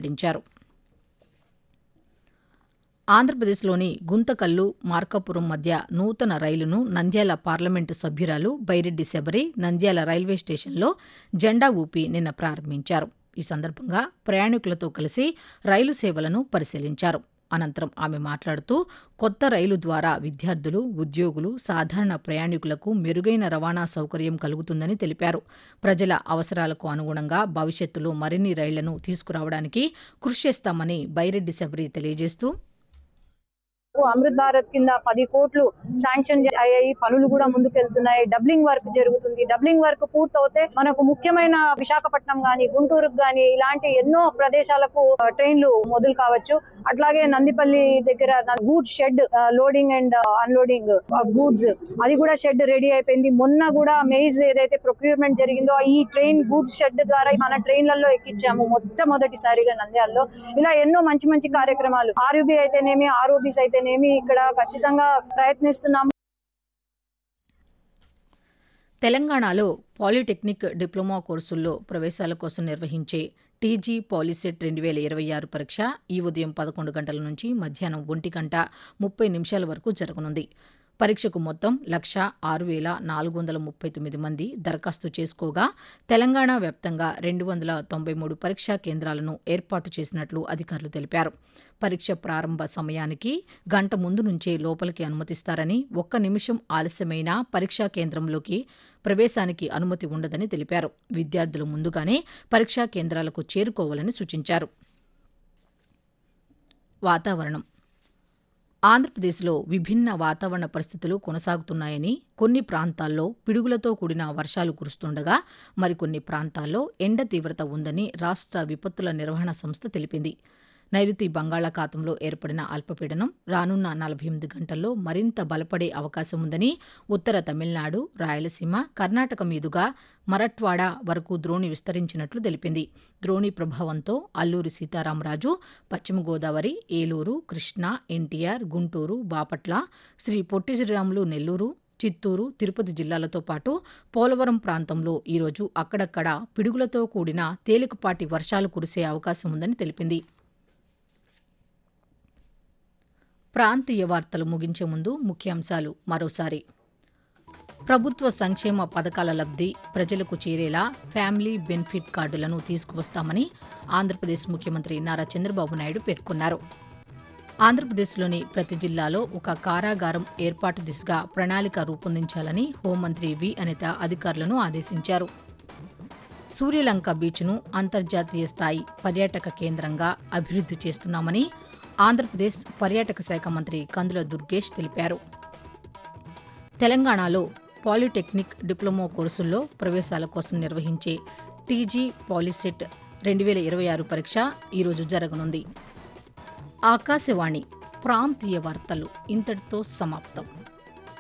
వెల్లడించారు ఆంధ్రప్రదేశ్లోని గుంతకల్లు మార్కాపురం మధ్య నూతన రైలును నంద్యాల పార్లమెంటు సభ్యురాలు బైరెడ్డి శబరి నంద్యాల రైల్వే స్టేషన్లో జెండా ఊపి నిన్న ప్రారంభించారు ఈ సందర్భంగా ప్రయాణికులతో కలిసి రైలు సేవలను పరిశీలించారు అనంతరం ఆమె మాట్లాడుతూ కొత్త రైలు ద్వారా విద్యార్థులు ఉద్యోగులు సాధారణ ప్రయాణికులకు మెరుగైన రవాణా సౌకర్యం కలుగుతుందని తెలిపారు ప్రజల అవసరాలకు అనుగుణంగా భవిష్యత్తులో మరిన్ని రైళ్లను తీసుకురావడానికి కృషి చేస్తామని బైరెడ్డి శబరి తెలియజేస్తూ అమృత్ భారత్ కింద పది కోట్లు శాంక్షన్ అయ్యాయి పనులు కూడా ముందుకెళ్తున్నాయి డబ్లింగ్ వర్క్ జరుగుతుంది డబ్లింగ్ వర్క్ పూర్తవుతే మనకు ముఖ్యమైన విశాఖపట్నం గాని గుంటూరుకు గాని ఇలాంటి ఎన్నో ప్రదేశాలకు ఆ, ట్రైన్లు మొదలు కావచ్చు అట్లాగే నందిపల్లి దగ్గర goods shed loading and unloading goods అది కూడా షెడ్ రెడీ అయిపోయింది మొన్న కూడా మెయిజ్ ఏదైతే ప్రొక్యూర్మెంట్ జరిగిందో ఈ ట్రైన్ గూడ్స్ షెడ్ ద్వారా మన ట్రైన్లలో ఎక్కించాము మొట్టమొదటిసారిగా నంద్యాలలో ఇలా ఎన్నో మంచి మంచి కార్యక్రమాలు ఆర్యూబీ అయితేనేమి ఆర్ఓబీస్ అయితేనేమి ఇక్కడ ఖచ్చితంగా ప్రయత్నిస్తున్నాము తెలంగాణలో పాలిటెక్నిక్ డిప్లొమా కోర్సుల్లో ప్రవేశాల కోసం నిర్వహించే టీజీ పాలిసెట్ రెండు వేల ఇరవై ఆరు పరీక్ష ఈ ఉదయం పదకొండు గంటల నుంచి మధ్యాహ్నం ఒంటి గంట ముప్పై నిమిషాల వరకు జరగనుంది పరీక్షకు మొత్తం లక్ష ఆరు వేల నాలుగు వందల ముప్పై తొమ్మిది మంది దరఖాస్తు చేసుకోగా తెలంగాణ వ్యాప్తంగా రెండు వందల తొంభై మూడు పరీక్షా కేంద్రాలను ఏర్పాటు చేసినట్లు అధికారులు తెలిపారు పరీక్ష ప్రారంభ సమయానికి గంట ముందు నుంచే లోపలికి అనుమతిస్తారని ఒక్క నిమిషం ఆలస్యమైనా పరీక్షా కేంద్రంలోకి ప్రవేశానికి అనుమతి ఉండదని తెలిపారు విద్యార్థులు ముందుగానే పరీక్షా కేంద్రాలకు చేరుకోవాలని సూచించారు వాతావరణం ఆంధ్రప్రదేశ్లో విభిన్న వాతావరణ పరిస్థితులు కొనసాగుతున్నాయని కొన్ని ప్రాంతాల్లో పిడుగులతో కూడిన వర్షాలు కురుస్తుండగా మరికొన్ని ప్రాంతాల్లో ఎండ తీవ్రత ఉందని రాష్ట్ర విపత్తుల నిర్వహణ సంస్థ తెలిపింది నైరుతి బంగాళాఖాతంలో ఏర్పడిన అల్పపీడనం రానున్న నలభై ఎనిమిది గంటల్లో మరింత బలపడే అవకాశం ఉందని ఉత్తర తమిళనాడు రాయలసీమ కర్ణాటక మీదుగా మరట్వాడ వరకు ద్రోణి విస్తరించినట్లు తెలిపింది ద్రోణి ప్రభావంతో అల్లూరి సీతారామరాజు పశ్చిమ గోదావరి ఏలూరు కృష్ణా ఎన్టీఆర్ గుంటూరు బాపట్ల శ్రీ పొట్టి శ్రీరాములు నెల్లూరు చిత్తూరు తిరుపతి జిల్లాలతో పాటు పోలవరం ప్రాంతంలో ఈరోజు అక్కడక్కడ పిడుగులతో కూడిన తేలికపాటి వర్షాలు కురిసే అవకాశం ఉందని తెలిపింది ప్రాంతీయ వార్తలు ముగించే ముందు ముఖ్యాంశాలు మరోసారి ప్రభుత్వ సంక్షేమ పథకాల లబ్ధి ప్రజలకు చేరేలా ఫ్యామిలీ బెనిఫిట్ కార్డులను తీసుకువస్తామని ఆంధ్రప్రదేశ్ ముఖ్యమంత్రి నారా చంద్రబాబు నాయుడు పేర్కొన్నారు ఆంధ్రప్రదేశ్లోని ప్రతి జిల్లాలో ఒక కారాగారం ఏర్పాటు దిశగా ప్రణాళిక రూపొందించాలని హోంమంత్రి వి అనిత అధికారులను ఆదేశించారు సూర్యలంక బీచ్ను అంతర్జాతీయ స్థాయి పర్యాటక కేంద్రంగా అభివృద్ధి చేస్తున్నామని ఆంధ్రప్రదేశ్ పర్యాటక శాఖ మంత్రి కందుల దుర్గేష్ తెలిపారు తెలంగాణలో పాలిటెక్నిక్ డిప్లొమా కోర్సుల్లో ప్రవేశాల కోసం నిర్వహించే టీజీ పాలిసెట్ రెండు వేల ఇరవై ఆరు పరీక్ష ఈరోజు జరగనుంది ఆకాశవాణి ప్రాంతీయ వార్తలు ఇంతటితో సమాప్తం